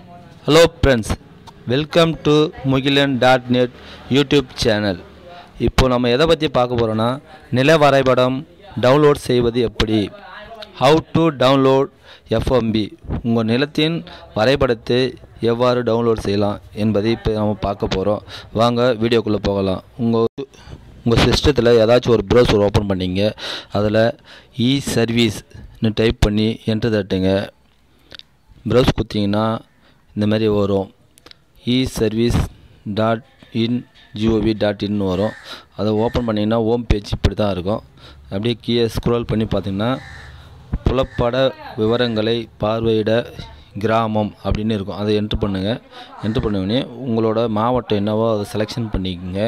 hello friends welcome to Mugilan dot net YouTube channel இப்போ நம்ம எதை பற்றி பார்க்க போகிறோன்னா நில வரைபடம் டவுன்லோட் செய்வது எப்படி ஹவு டு டவுன்லோட் எஃப்எம்பி உங்கள் நிலத்தின் வரைபடத்தை எவ்வாறு டவுன்லோட் செய்யலாம் என்பதை இப்போ நம்ம பார்க்க போகிறோம் வாங்க வீடியோக்குள்ளே போகலாம் உங்கள் உங்கள் சிஸ்டத்தில் ஏதாச்சும் ஒரு ப்ரௌசர் ஓப்பன் பண்ணிங்க அதில் இ சர்வீஸ்னு டைப் பண்ணி என்ட்ரு தட்டுங்க ப்ரௌஸ் கொடுத்தீங்கன்னா இந்த மாதிரி வரும் e service dot in G O V dot in வரும் அதை ஓப்பன் பண்ணிங்கன்னா ஹோம் பேஜ் இப்படி தான் இருக்கும் அப்படியே கீழே ஸ்க்ரோல் பண்ணி பார்த்தீங்கன்னா புலப்பட விவரங்களை பார்வையிட கிராமம் அப்படின்னு இருக்கும் அதை என்ட்ரு பண்ணுங்கள் என்ட்ரு பண்ண உங்களோட மாவட்டம் என்னவோ அதை செலெக்ஷன் பண்ணிக்கோங்க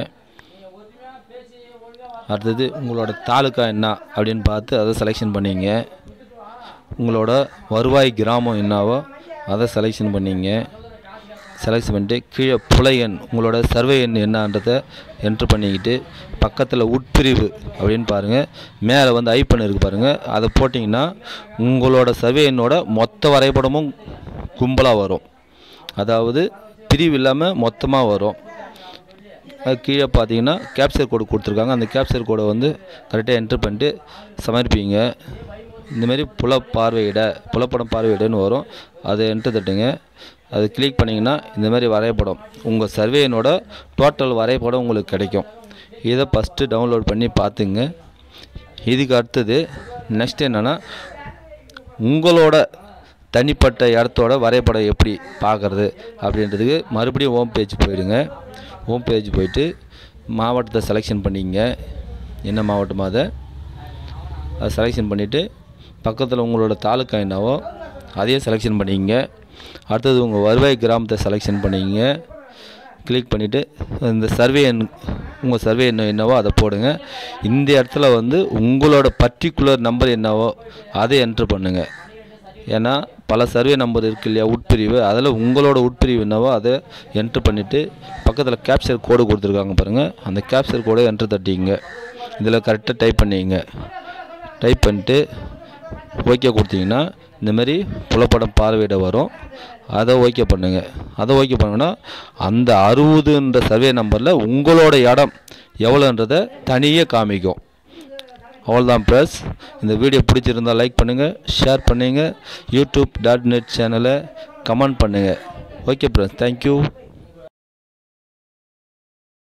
அடுத்தது உங்களோட தாலுக்கா என்ன அப்படின்னு பார்த்து அதை செலெக்ஷன் பண்ணிங்க உங்களோட வருவாய் கிராமம் என்னவோ அதை செலெக்ஷன் பண்ணிங்க செலக்ஷன் பண்ணிட்டு கீழே புலை எண் உங்களோட சர்வே எண் என்னன்றதை என்ட்ரு பண்ணிக்கிட்டு பக்கத்தில் உட்பிரிவு அப்படின்னு பாருங்கள் மேலே வந்து ஐப்பன் இருக்குது பாருங்கள் அதை போட்டிங்கன்னா உங்களோட சர்வே எண்ணோட மொத்த வரைபடமும் கும்பலாக வரும் அதாவது பிரிவு இல்லாமல் மொத்தமாக வரும் அது கீழே பார்த்தீங்கன்னா கேப்சர் கோடு கொடுத்துருக்காங்க அந்த கேப்சர் கோடை வந்து கரெக்டாக என்ட்ரு பண்ணிட்டு சமர்ப்பிங்க இந்தமாரி புல பார்வையிட புலப்படம் பார்வையிடன்னு வரும் அதை என்ட்ரு தட்டுங்க அது கிளிக் பண்ணிங்கன்னா இந்தமாரி வரைபடம் உங்கள் சர்வேனோட டோட்டல் வரைபடம் உங்களுக்கு கிடைக்கும் இதை ஃபஸ்ட்டு டவுன்லோட் பண்ணி பார்த்துங்க இதுக்கு அடுத்தது நெக்ஸ்ட் என்னென்னா உங்களோட தனிப்பட்ட இடத்தோட வரைபடம் எப்படி பார்க்குறது அப்படின்றதுக்கு மறுபடியும் ஹோம் பேஜ் போயிடுங்க ஹோம் பேஜ் போயிட்டு மாவட்டத்தை செலெக்ஷன் பண்ணிங்க என்ன மாவட்டமோ அதை அதை செலெக்ஷன் பண்ணிவிட்டு பக்கத்தில் உங்களோட தாலுக்கா என்னவோ அதையும் செலெக்ஷன் பண்ணிக்கங்க அடுத்தது உங்கள் வருவாய் கிராமத்தை செலெக்ஷன் பண்ணிக்கங்க கிளிக் பண்ணிவிட்டு இந்த சர்வே எண் உங்கள் சர்வே எண் என்னவோ அதை போடுங்க இந்த இடத்துல வந்து உங்களோட பர்டிகுலர் நம்பர் என்னவோ அதை என்ட்ரு பண்ணுங்கள் ஏன்னா பல சர்வே நம்பர் இருக்கு இல்லையா உட்பிரிவு அதில் உங்களோட உட்பிரிவு என்னவோ அதை என்ட்ரு பண்ணிவிட்டு பக்கத்தில் கேப்சர் கோடு கொடுத்துருக்காங்க பாருங்கள் அந்த கேப்சர் கோடை என்ட்ரு தட்டிங்க இதில் கரெக்டாக டைப் பண்ணிங்க டைப் பண்ணிட்டு ஓகே கொடுத்தீங்கன்னா இந்தமாரி புலப்படம் பார்வையிட வரும் அதை ஓகே பண்ணுங்கள் அதை ஓகே பண்ணுங்கன்னா அந்த அறுபதுன்ற சர்வே நம்பரில் உங்களோட இடம் எவ்வளோன்றதை தனியாக காமிக்கும் அவ்வளோதான் ப்ளஸ் இந்த வீடியோ பிடிச்சிருந்தால் லைக் பண்ணுங்கள் ஷேர் பண்ணுங்கள் யூடியூப் டாட் நெட் சேனலை கமெண்ட் பண்ணுங்கள் ஓகே ப்ளஸ் தேங்க்யூ